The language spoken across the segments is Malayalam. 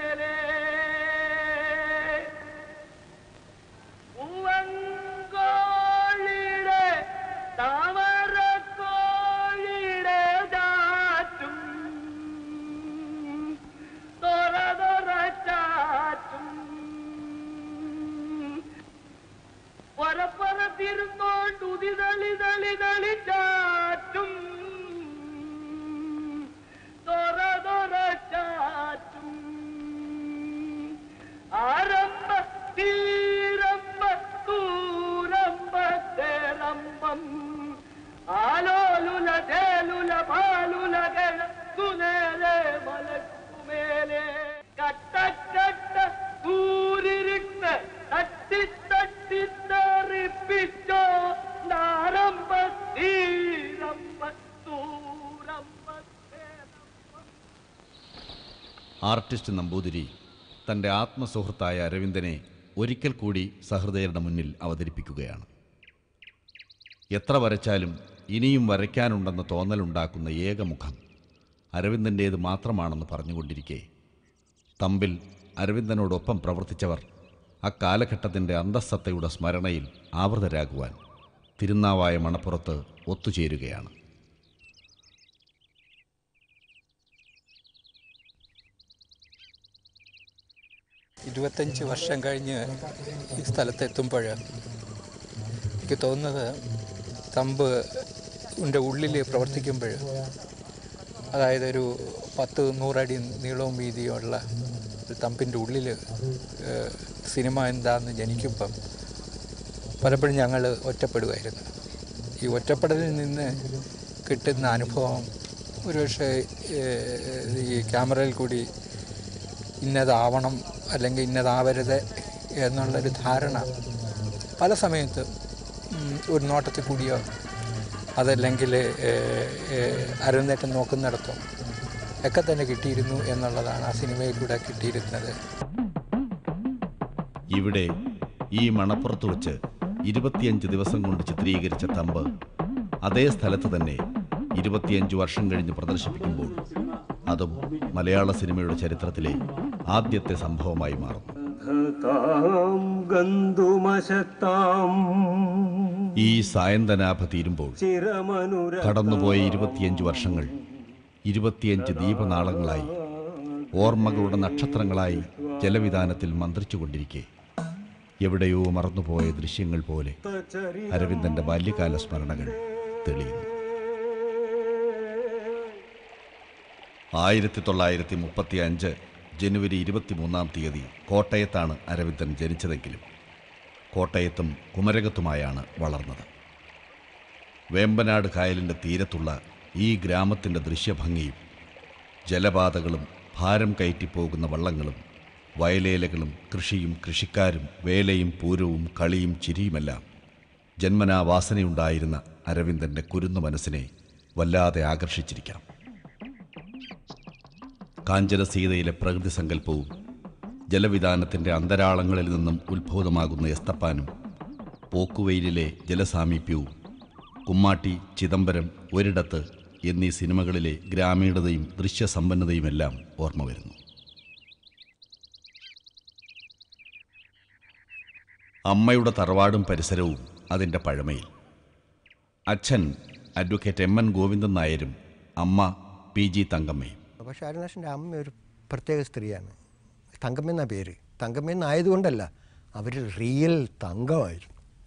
മേലെ പൂവങ്കോഴിയുടെ താമരക്കോഴിയുടെ ചാറ്റും തൊറ തൊറ ചാറ്റും പൊറപ്പുറത്തിരുന്നോണ്ട് ഉതിതളി തളി തളി ചാറ്റും തൊറ തൊറ ചാറ്റും ആരംഭ തീരമ്പ തൂരമ്പ തേരമ്പം ആലോലുല തേലുല പാലുല കിഴക്കുനേരെ മലക്കുമേലെ കട്ടക്കട്ട കൂരിരുട്ട് തട്ടി തട്ടി തെറിപ്പിച്ചോ നാരമ്പ തീരമ്പ തൂരമ്പ തേരമ്പം ആർട്ടിസ്റ്റ് നമ്പൂതിരി തൻ്റെ ആത്മസുഹൃത്തായ അരവിന്ദനെ ഒരിക്കൽ കൂടി സഹൃദയരുടെ മുന്നിൽ അവതരിപ്പിക്കുകയാണ് എത്ര വരച്ചാലും ഇനിയും വരയ്ക്കാനുണ്ടെന്ന തോന്നലുണ്ടാക്കുന്ന ഏകമുഖം അരവിന്ദൻ്റേത് മാത്രമാണെന്ന് പറഞ്ഞുകൊണ്ടിരിക്കെ തമ്പിൽ അരവിന്ദനോടൊപ്പം പ്രവർത്തിച്ചവർ അക്കാലഘട്ടത്തിൻ്റെ അന്തസ്സത്തയുടെ സ്മരണയിൽ ആവൃതരാകുവാൻ തിരുനാവായ മണപ്പുറത്ത് ഒത്തുചേരുകയാണ് ഇരുപത്തഞ്ച് വർഷം കഴിഞ്ഞ് ഈ സ്ഥലത്തെത്തുമ്പോൾ എനിക്ക് തോന്നുന്നത് തമ്പ് ൻ്റെ ഉള്ളിൽ പ്രവർത്തിക്കുമ്പോൾ അതായത് ഒരു പത്ത് നൂറടി നീളവും വീതിയുമുള്ള ഒരു തമ്പിൻ്റെ ഉള്ളിൽ സിനിമ എന്താണെന്ന് ജനിക്കുമ്പം പലപ്പോഴും ഞങ്ങൾ ഒറ്റപ്പെടുമായിരുന്നു ഈ ഒറ്റപ്പെടലിൽ നിന്ന് കിട്ടുന്ന അനുഭവം ഒരുപക്ഷെ ഏഹ്, ഈ ക്യാമറയിൽ കൂടി ഇന്നതാവണം അല്ലെങ്കിൽ ഇന്നതാവരുത് എന്നുള്ളൊരു ധാരണ പല സമയത്തും ഉം, ഒരു നോട്ടത്തിൽ കൂടിയോ അതല്ലെങ്കിൽ അരങ്ങേറ്റം നോക്കുന്നിടത്തോ ഒക്കെ തന്നെ കിട്ടിയിരുന്നു എന്നുള്ളതാണ് ആ സിനിമയിൽ കൂടെ കിട്ടിയിരുന്നത് ഇവിടെ ഈ മണപ്പുറത്ത് വച്ച് ഇരുപത്തിയഞ്ച് ദിവസം കൊണ്ട് ചിത്രീകരിച്ച തമ്പ് അതേ സ്ഥലത്ത് തന്നെ ഇരുപത്തിയഞ്ച് വർഷം കഴിഞ്ഞ് പ്രദർശിപ്പിക്കുമ്പോൾ അതും മലയാള സിനിമയുടെ ചരിത്രത്തിലെ ആദ്യത്തെ സംഭവമായി മാറും താം ഗന്ധുമശത്താം ഈ സായന്തനാഭ തീരുമ്പോൾ ചിരമനുര കടന്നുപോയ ഇരുപത്തിയഞ്ച് വർഷങ്ങൾ ഇരുപത്തിയഞ്ച് ദീപനാളങ്ങളായി ഓർമ്മകളുടെ നക്ഷത്രങ്ങളായി ജലവിധാനത്തിൽ മന്ത്രിച്ചുകൊണ്ടിരിക്കെ എവിടെയോ മറന്നുപോയ ദൃശ്യങ്ങൾ പോലെ അരവിന്ദന്റെ ബാല്യകാല സ്മരണകൾ തെളിയുന്നു ആയിരത്തി തൊള്ളായിരത്തി മുപ്പത്തി അഞ്ച് ജനുവരി ഇരുപത്തിമൂന്നാം തീയതി കോട്ടയത്താണ് അരവിന്ദൻ ജനിച്ചതെങ്കിലും കോട്ടയത്തും കുമരകത്തുമായാണ് വളർന്നത് വേമ്പനാട് കായലിൻ്റെ തീരത്തുള്ള ഈ ഗ്രാമത്തിൻ്റെ ദൃശ്യഭംഗിയും ജലപാതകളും ഭാരം കയറ്റിപ്പോകുന്ന വള്ളങ്ങളും വയലേലകളും കൃഷിയും കൃഷിക്കാരും വേലയും പൂരവും കളിയും ചിരിയുമെല്ലാം ജന്മനാ വാസനയുണ്ടായിരുന്ന അരവിന്ദൻ്റെ കുരുന്നു മനസ്സിനെ വല്ലാതെ ആകർഷിച്ചിരിക്കാം കാഞ്ചനസീതയിലെ പ്രകൃതി സങ്കല്പവും ജലവിധാനത്തിൻ്റെ അന്തരാളങ്ങളിൽ നിന്നും ഉത്ഭൂതമാകുന്ന എസ്തപ്പാനും പോക്കുവെയിലിലെ ജലസാമീപ്യവും കുമ്മാട്ടി ചിദംബരം ഒരിടത്ത് എന്നീ സിനിമകളിലെ ഗ്രാമീണതയും ദൃശ്യസമ്പന്നതയുമെല്ലാം ഓർമ്മ വരുന്നു അമ്മയുടെ തറവാടും പരിസരവും അതിൻ്റെ പഴമയിൽ അച്ഛൻ അഡ്വക്കേറ്റ് എം എൻ ഗോവിന്ദൻ നായരും അമ്മ പി ജി തങ്കമ്മയും പക്ഷേ അരുണാഷിൻ്റെ അമ്മ ഒരു പ്രത്യേക സ്ത്രീയാണ് തങ്കമ്മെന്ന പേര് തങ്കമ്മെന്നായതുകൊണ്ടല്ല അവർ റിയൽ തങ്കമായിരുന്നു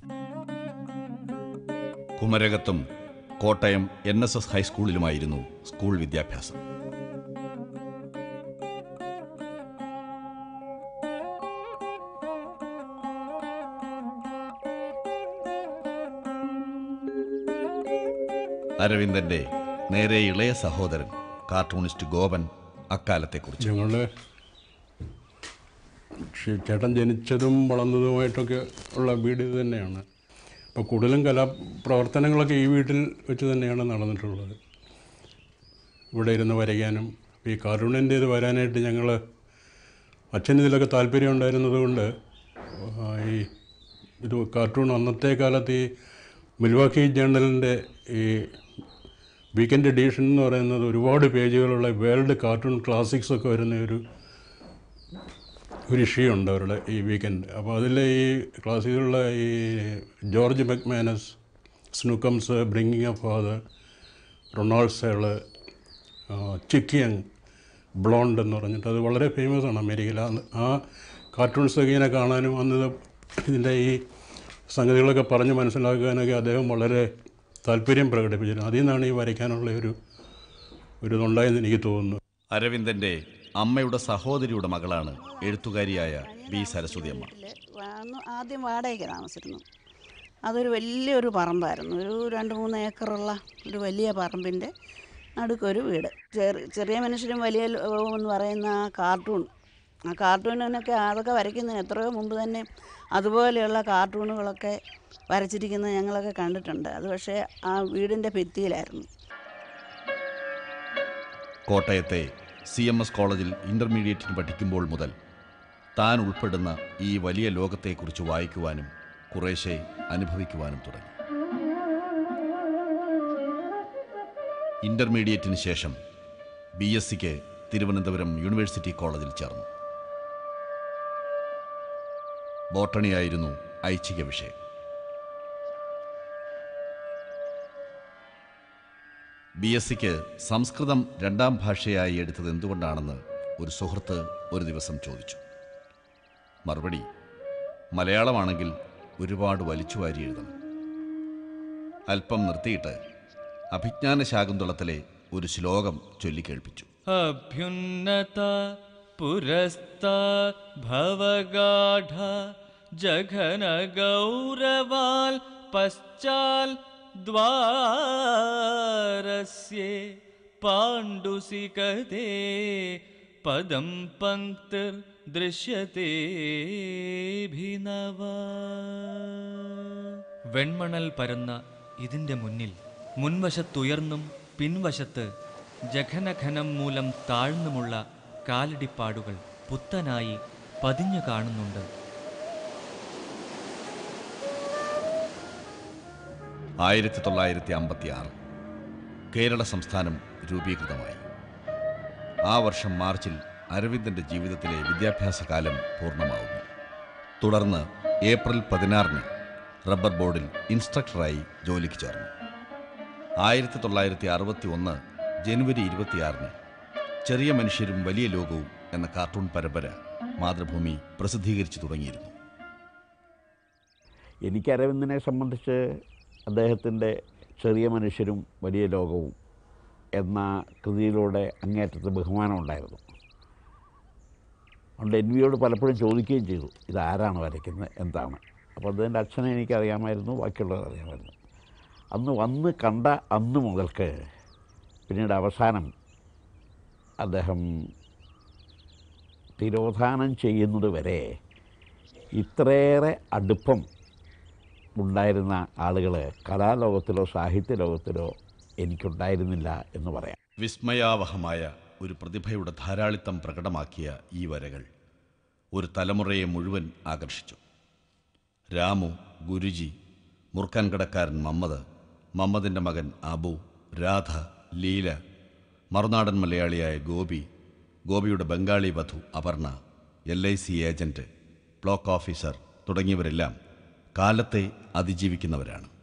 കുമരകത്തും കോട്ടയം എൻ എസ് എസ് ഹൈസ്കൂളിലുമായിരുന്നു സ്കൂൾ വിദ്യാഭ്യാസം അരവിന്ദന്റെ നേരെ ഇളയ സഹോദരൻ കാർട്ടൂണിസ്റ്റ് ഗോപൻ അക്കാലത്തെക്കുറിച്ച് ഞങ്ങളുടെ ഷി- ചേട്ടൻ ജനിച്ചതും വളർന്നതുമായിട്ടൊക്കെ ഉള്ള വീട് ഇത് തന്നെയാണ് അപ്പോൾ കൂടുതലും കലാപ്രവർത്തനങ്ങളൊക്കെ ഈ വീട്ടിൽ വെച്ച് തന്നെയാണ് നടന്നിട്ടുള്ളത് ഇവിടെ ഇരുന്ന് വരയ്ക്കാനും ഈ കരുണിൻ്റെ ഇത് വരാനായിട്ട് ഞങ്ങൾ അച്ഛന് ഇതിലൊക്കെ താല്പര്യം ഉണ്ടായിരുന്നത് കൊണ്ട് ആ, ഈ ഇത് കാർട്ടൂൺ അന്നത്തെ കാലത്ത് ഈ മിൽവാക്കി ജേണലിൻ്റെ ഈ വീക്കെൻഡ് എഡീഷൻ എന്ന് പറയുന്നത് ഒരുപാട് പേജുകളുള്ള വേൾഡ് കാർട്ടൂൺ ക്ലാസിക്സ് ഒക്കെ വരുന്ന ഒരു ഒരു ഇഷ്യൂ ഉണ്ട് അവരുടെ ഈ വീക്കെൻഡ് അപ്പോൾ അതിൽ ഈ ക്ലാസ്സിലുള്ള ഈ George McManus Snookums bringing a father Ronald Searle Chic Young blonde എന്ന് പറഞ്ഞിട്ട് അത് വളരെ ഫേമസ് ആണ് അമേരിക്കയിൽ ആ- ആ കാർട്ടൂൺസൊക്കെ ഇങ്ങനെ കാണാനും അന്ന് ഇത് ഇതിൻ്റെ ഈ സംഗതികളൊക്കെ പറഞ്ഞ് മനസ്സിലാക്കാനൊക്കെ അദ്ദേഹം വളരെ താല്പര്യം പ്രകടിപ്പിച്ചിരുന്നു അതിൽ നിന്നാണ് ഈ വരയ്ക്കാനുള്ള ഒരു ഒരു ഇതുണ്ടായെന്ന് എനിക്ക് തോന്നുന്നു അരവിന്ദന്റെ അമ്മയുടെ സഹോദരിയുടെ മകളാണ് എഴുത്തുകാരിയായ ബി സരസ്വതി അമ്മ വീട്ടില് അന്ന് ആദ്യം വാടകയ്ക്ക് താമസിച്ചിരുന്നു അതൊരു വലിയൊരു പറമ്പായിരുന്നു ഒരു രണ്ട് മൂന്ന് ഏക്കറുള്ള ഒരു വലിയ പറമ്പിൻ്റെ നടുക്കൊരു വീട് ചെറിയ ചെറിയ മനുഷ്യരും വലിയ ലോകവും എന്ന് പറയുന്ന ആ കാർട്ടൂൺ ആ കാർട്ടൂണിനൊക്കെ അതൊക്കെ വരയ്ക്കുന്നതിന് എത്രയോ മുമ്പ് തന്നെ അതുപോലെയുള്ള കാർട്ടൂണുകളൊക്കെ വരച്ചിരിക്കുന്നത് ഞങ്ങളൊക്കെ കണ്ടിട്ടുണ്ട് അത് പക്ഷേ ആ വീടിൻ്റെ ഭിത്തിയിലായിരുന്നു കോട്ടയത്തെ സി എം എസ് കോളേജിൽ ഇന്റർമീഡിയറ്റിന് പഠിക്കുമ്പോൾ മുതൽ താൻ ഉൾപ്പെടുന്ന ഈ വലിയ ലോകത്തെക്കുറിച്ച് വായിക്കുവാനും കുറേശ്ശെ അനുഭവിക്കുവാനും തുടങ്ങി ഇന്റർമീഡിയറ്റിന് ശേഷം ബി എസ് സിക്ക് തിരുവനന്തപുരം യൂണിവേഴ്സിറ്റി കോളേജിൽ ചേർന്നു ബോട്ടണിയായിരുന്നു ഐച്ഛിക വിഷയം ബി എസ് സിക്ക് സംസ്കൃതം രണ്ടാം ഭാഷയായി എടുത്തത് എന്തുകൊണ്ടാണെന്ന് ഒരു സുഹൃത്ത് ഒരു ദിവസം ചോദിച്ചു മറുപടി മലയാളമാണെങ്കിൽ ഒരുപാട് വലിച്ചു വാരി എഴുതണം അല്പം നിർത്തിയിട്ട് അഭിജ്ഞാന ശാകുന്തളത്തിലെ ഒരു ശ്ലോകം ചൊല്ലിക്കേൾപ്പിച്ചു अभ्युन्नत पुरस्तात् भवगाढ जघनगौरवाल् पश्चाल् द्वारस्ये पाण्डुसिकते पदं पङ्क्तिर्दृश्यतेऽभिनवा വെൺമണൽ പരന്ന ഇതിൻ്റെ മുന്നിൽ മുൻവശത്തുയർന്നും പിൻവശത്ത് ജഘനഘനം മൂലം താഴ്ന്നുമുള്ള കാലടിപ്പാടുകൾ പുത്തനായി പതിഞ്ഞു കാണുന്നുണ്ട് ആയിരത്തി തൊള്ളായിരത്തി അമ്പത്തി ആറ് കേരള സംസ്ഥാനം രൂപീകൃതമായി ആ വർഷം മാർച്ചിൽ അരവിന്ദന്റെ ജീവിതത്തിലെ വിദ്യാഭ്യാസ കാലം പൂർണ്ണമാവുന്നു തുടർന്ന് ഏപ്രിൽ പതിനാറിന് റബ്ബർ ബോർഡിൽ ഇൻസ്ട്രക്ടറായി ജോലിക്ക് ചേർന്നു ആയിരത്തി തൊള്ളായിരത്തി അറുപത്തി ഒന്ന് ജനുവരി ഇരുപത്തിയാറിന് ചെറിയ മനുഷ്യരും വലിയ ലോകവും എന്ന കാർട്ടൂൺ പരമ്പര മാതൃഭൂമി പ്രസിദ്ധീകരിച്ചു തുടങ്ങിയിരുന്നു എനിക്ക് അരവിന്ദനെ സംബന്ധിച്ച് അദ്ദേഹത്തിൻ്റെ ചെറിയ മനുഷ്യരും വലിയ ലോകവും എന്ന കൃതിയിലൂടെ അങ്ങേറ്റത്തെ ബഹുമാനമുണ്ടായിരുന്നു അതുകൊണ്ട് എൻ വിയോട് പലപ്പോഴും ചോദിക്കുകയും ചെയ്തു ഇതാരാണ് വരയ്ക്കുന്നത് എന്താണ് അപ്പോൾ അദ്ദേഹത്തിൻ്റെ അച്ഛനെ എനിക്കറിയാമായിരുന്നു ബാക്കിയുള്ളവർ അറിയാമായിരുന്നു അന്ന് വന്ന് കണ്ട അന്ന് മുതൽക്ക് പിന്നീട് അവസാനം അദ്ദേഹം തിരോധാനം ചെയ്യുന്നത് വരെ ഇത്രയേറെ അടുപ്പം ഉണ്ടായിരുന്ന ആളുകൾ കലാലോകത്തിലോ സാഹിത്യ ലോകത്തിലോ എനിക്കുണ്ടായിരുന്നില്ല എന്ന് പറയാം വിസ്മയാവഹമായ ഒരു പ്രതിഭയുടെ ധാരാളിത്തം പ്രകടമാക്കിയ ഈ വരകൾ ഒരു തലമുറയെ മുഴുവൻ ആകർഷിച്ചു രാമു ഗുരുജി മുറുക്കാൻ കടക്കാരൻ മമ്മദ് മമ്മദിൻ്റെ മകൻ അബു രാധ ലീല മറുനാടൻ മലയാളിയായ ഗോപി ഗോപിയുടെ ബംഗാളി വധു Aparna L I C agent block officer തുടങ്ങിയവരെല്ലാം കാലത്തെ അതിജീവിക്കുന്നവരാണ്